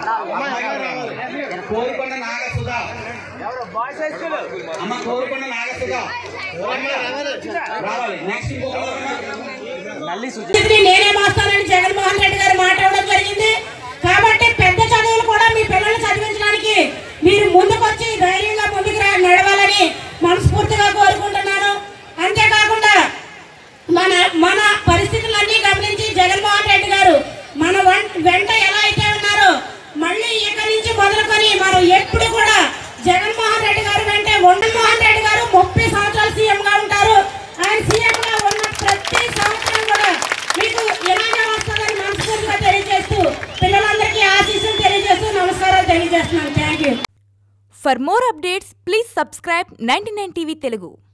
కోరుకొండ నాగసుధ అమ్మ కోరుకొండ నాగసుధ రావాలి నెక్స్ట్ ఇంకొక నేనే మాస్తానని జగన్మోహన్ రెడ్డి గారు మాట్లాడడం జరిగింది కాబట్టి పెద్ద చదువులు కూడా మీ పిల్లల్ని చదివించడానికి మీరు ముందుకొచ్చి ధైర్యంగా ముందుకు రా- నడవాలని మనస్ఫూర్తిగా కోరుకుంటున్నాను అంతేకాకుండా మన మన పరిస్థితులన్నీ గమనించి జగన్మోహన్ రెడ్డి గారు మన వం- వెంట ఎలా అయితే ఉన్నారో మళ్ళీ ఇక్కడి నుంచి మొదలుకొని మనం ఎప్పుడు కూడా జగన్మోహన్ రెడ్డి గారు వెంటే మోహన్ రెడ్డి గారు ముప్పై సంవత్సరాలు సీఎం గా ఉంటారు ఆయన సీఎం గా ఉన్న ప్రతి సంవత్సరం కూడా మీకు ఇలాగే వస్తుందని మనస్ఫూర్తిగా తెలియజేస్తూ పిల్లలందరికీ ఆశీస్సులు తెలియజేస్తూ నమస్కారాలు తెలియజేస్తున్నాను thank you For more updates, please subscribe 99 TV Telugu.